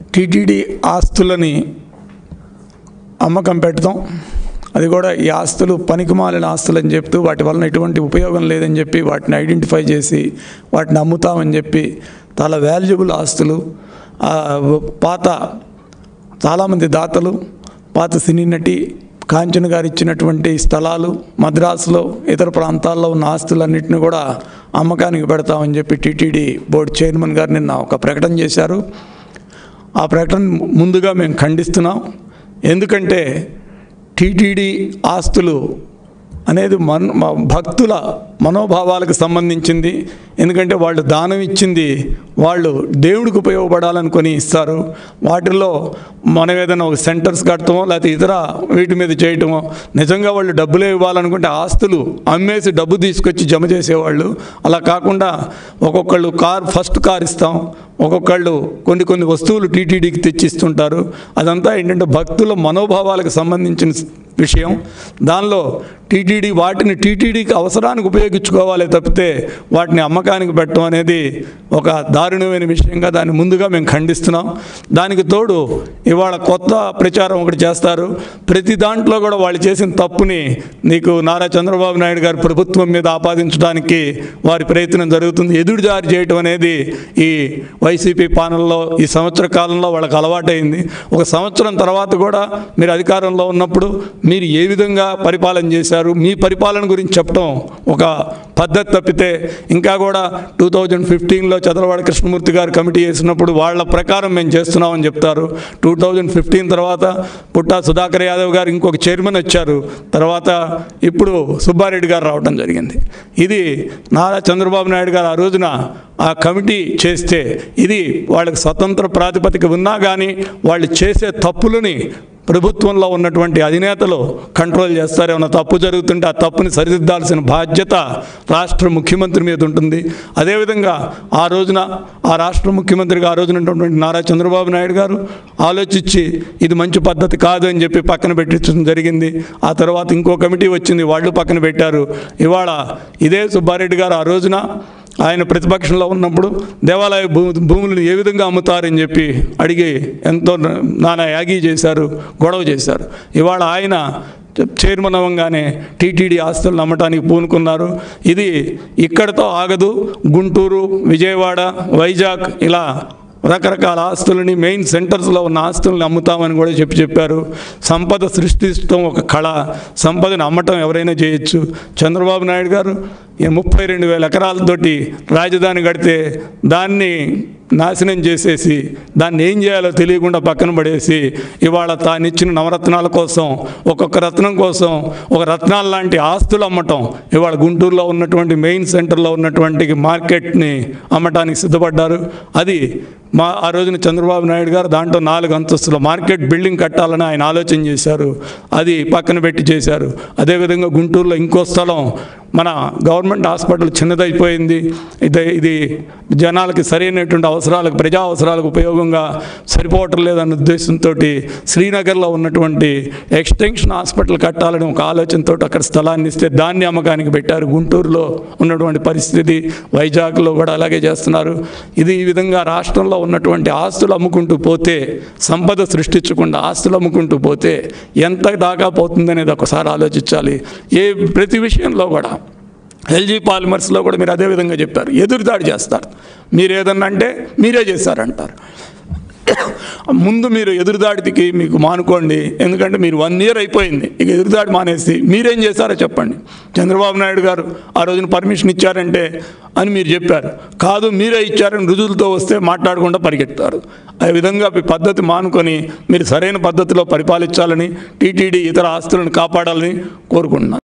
TTD ఆస్తులని అమ్మకం పెడతాం అది కూడా ఈ ఆస్తులు పనికిమాలిన ఆస్తులు అని చెప్తూ వాటి వలన ఎటువంటి ఉపయోగం లేదని చెప్పి వాటిని ఐడెంటిఫై చేసి వాటిని అమ్ముతామని చెప్పి చాలా వాల్యుబుల్ ఆస్తులు ఆ, పాత చాలామంది దాతలు పాత సినీ నటి కాంచన్ గారు ఇచ్చినటువంటి స్థలాలు మద్రాసులో ఇతర ప్రాంతాల్లో ఉన్న ఆస్తులన్నింటినీ కూడా అమ్మకానికి పెడతామని చెప్పి టీటీడీ బోర్డు చైర్మన్ గారు నిన్న ఒక ప్రకటన చేశారు ఆ ప్రకటన ముందుగా మేము ఖండిస్తున్నాం ఎందుకంటే టీటీడీ ఆస్తులు అనేది మన మ- భక్తుల మనోభావాలకు సంబంధించింది ఎందుకంటే వాళ్ళు దానం ఇచ్చింది వాళ్ళు దేవుడికి ఉపయోగపడాలనుకొని ఇస్తారు వాటిల్లో మనం ఏదైనా ఒక సెంటర్స్ కడతామో లేకపోతే ఇతర వీటి మీద చేయటమో నిజంగా వాళ్ళు డబ్బులే ఇవ్వాలనుకుంటే ఆస్తులు అమ్మేసి డబ్బు తీసుకొచ్చి జమ చేసేవాళ్ళు అలా కాకుండా ఒక్కొక్కళ్ళు కార్ ఫస్ట్ కార్ ఇస్తాం ఒక్కొక్కళ్ళు కొన్ని కొన్ని వస్తువులు టీటీడీకి తెచ్చిస్తుంటారు అదంతా ఏంటంటే భక్తుల మనోభావాలకు సంబంధించిన విషయం దానిలో టీటీడీ వాటిని టీటీడీకి అవసరానికి ఉపయోగించుకోవాలి తప్పితే వాటిని అమ్మకానికి పెట్టడం అనేది ఒక దారుణమైన విషయంగా దాన్ని ముందుగా మేము ఖండిస్తున్నాం దానికి తోడు ఇవాళ కొత్త ప్రచారం ఒకటి చేస్తారు ప్రతి దాంట్లో కూడా వాళ్ళు చేసిన తప్పుని నీకు నారా చంద్రబాబు నాయుడు గారి ప్రభుత్వం మీద ఆపాదించడానికి వారి ప్రయత్నం జరుగుతుంది ఎదురు జారి చేయటం అనేది ఈ వైసీపీ పాలనలో ఈ సంవత్సర కాలంలో వాళ్ళకి అలవాటైంది ఒక సంవత్సరం తర్వాత కూడా మీరు అధికారంలో ఉన్నప్పుడు మీరు ఏ విధంగా పరిపాలన చేశారు మీ పరిపాలన గురించి చెప్పడం ఒక పద్ధతి తప్పితే ఇంకా కూడా టూ థౌజండ్ ఫిఫ్టీన్లో చంద్రబాబు కృష్ణమూర్తి గారు కమిటీ చేసినప్పుడు వాళ్ళ ప్రకారం మేము చేస్తున్నామని చెప్తారు టూ థౌజండ్ ఫిఫ్టీన్ తర్వాత పుట్టా సుధాకర్ యాదవ్ గారు ఇంకొక చైర్మన్ వచ్చారు తర్వాత ఇప్పుడు సుబ్బారెడ్డి గారు రావడం జరిగింది ఇది నారా చంద్రబాబు నాయుడు గారు ఆ రోజున ఆ కమిటీ చేస్తే ఇది వాళ్ళకి స్వతంత్ర ప్రాతిపదిక ఉన్నా కానీ వాళ్ళు చేసే తప్పులని ప్రభుత్వంలో ఉన్నటువంటి అధినేతలు కంట్రోల్ చేస్తారు ఏమైనా తప్పు జరుగుతుంటే ఆ తప్పుని సరిదిద్దాల్సిన బాధ్యత రాష్ట్ర ముఖ్యమంత్రి మీద ఉంటుంది అదేవిధంగా ఆ రోజున ఆ రాష్ట్ర ముఖ్యమంత్రిగా ఆ రోజున ఉన్నటువంటి నారా చంద్రబాబు నాయుడు గారు ఆలోచించి ఇది మంచి పద్ధతి కాదు అని చెప్పి పక్కన పెట్టించడం జరిగింది ఆ తర్వాత ఇంకో కమిటీ వచ్చింది వాళ్ళు పక్కన పెట్టారు ఇవాళ ఇదే సుబ్బారెడ్డి గారు ఆ రోజున ఆయన ప్రతిపక్షంలో ఉన్నప్పుడు దేవాలయ భూ భూములను ఏ విధంగా అమ్ముతారని చెప్పి అడిగి ఎంతో నానా యాగి చేశారు గొడవ చేశారు ఇవాళ ఆయన చైర్మన్ అవ్వగానే టీటీడీ ఆస్తులను అమ్మటానికి పూనుకున్నారు ఇది ఇక్కడతో ఆగదు గుంటూరు విజయవాడ వైజాగ్ ఇలా రకరకాల ఆస్తులని మెయిన్ సెంటర్స్లో ఉన్న ఆస్తులను అమ్ముతామని కూడా చెప్పి చెప్పారు సంపద సృష్టించడం ఒక కళ సంపదను అమ్మటం ఎవరైనా చేయొచ్చు చంద్రబాబు నాయుడు గారు ఈ ముప్పై రెండు వేల ఎకరాలతోటి రాజధాని కడితే దాన్ని నాశనం చేసేసి దాన్ని ఏం చేయాలో తెలియకుండా పక్కన పడేసి ఇవాళ తానిచ్చిన నవరత్నాల కోసం ఒక్కొక్క రత్నం కోసం ఒక రత్నాల లాంటి ఆస్తులు అమ్మటం ఇవాళ గుంటూరులో ఉన్నటువంటి మెయిన్ సెంటర్లో ఉన్నటువంటి మార్కెట్ని అమ్మటానికి సిద్ధపడ్డారు అది మా ఆ రోజున చంద్రబాబు నాయుడు గారు దాంట్లో నాలుగు అంతస్తుల మార్కెట్ బిల్డింగ్ కట్టాలని ఆయన ఆలోచన చేశారు అది పక్కన పెట్టి చేశారు అదేవిధంగా గుంటూరులో ఇంకో స్థలం మన గవర్నమెంట్ హాస్పిటల్ చిన్నదైపోయింది ఇది ఇది జనాలకి సరైనటువంటి అవసరాలకు ప్రజా అవసరాలకు ఉపయోగంగా సరిపోవటం లేదన్న ఉద్దేశంతో శ్రీనగర్లో ఉన్నటువంటి ఎక్స్టెన్షన్ హాస్పిటల్ కట్టాలని ఒక ఆలోచనతో అక్కడ స్థలాన్ని ఇస్తే దాన్ని అమ్మకానికి పెట్టారు గుంటూరులో ఉన్నటువంటి పరిస్థితి వైజాగ్లో కూడా అలాగే చేస్తున్నారు ఇది ఈ విధంగా రాష్ట్రంలో ఉన్నటువంటి ఆస్తులు అమ్ముకుంటూ పోతే సంపద సృష్టించకుండా ఆస్తులు అమ్ముకుంటూ పోతే ఎంత దాకా పోతుందనేది ఒకసారి ఆలోచించాలి ఏ ప్రతి విషయంలో కూడా ఎల్జీ పాలిమర్స్లో కూడా మీరు అదే విధంగా చెప్పారు ఎదురుదాడి చేస్తారు మీరు ఏదన్నా అంటే మీరే చేశారంటారు ముందు మీరు ఎదురుదాడికి మీకు మానుకోండి ఎందుకంటే మీరు వన్ ఇయర్ అయిపోయింది ఇక ఎదురుదాడి మానేసి మీరేం చేశారో చెప్పండి చంద్రబాబు నాయుడు గారు ఆ రోజున పర్మిషన్ ఇచ్చారంటే అని మీరు చెప్పారు కాదు మీరే ఇచ్చారని రుజువులతో వస్తే మాట్లాడకుండా పరిగెత్తారు ఆ విధంగా మీ పద్ధతి మానుకొని మీరు సరైన పద్ధతిలో పరిపాలించాలని టీటీడీ ఇతర ఆస్తులను కాపాడాలని కోరుకుంటున్నాను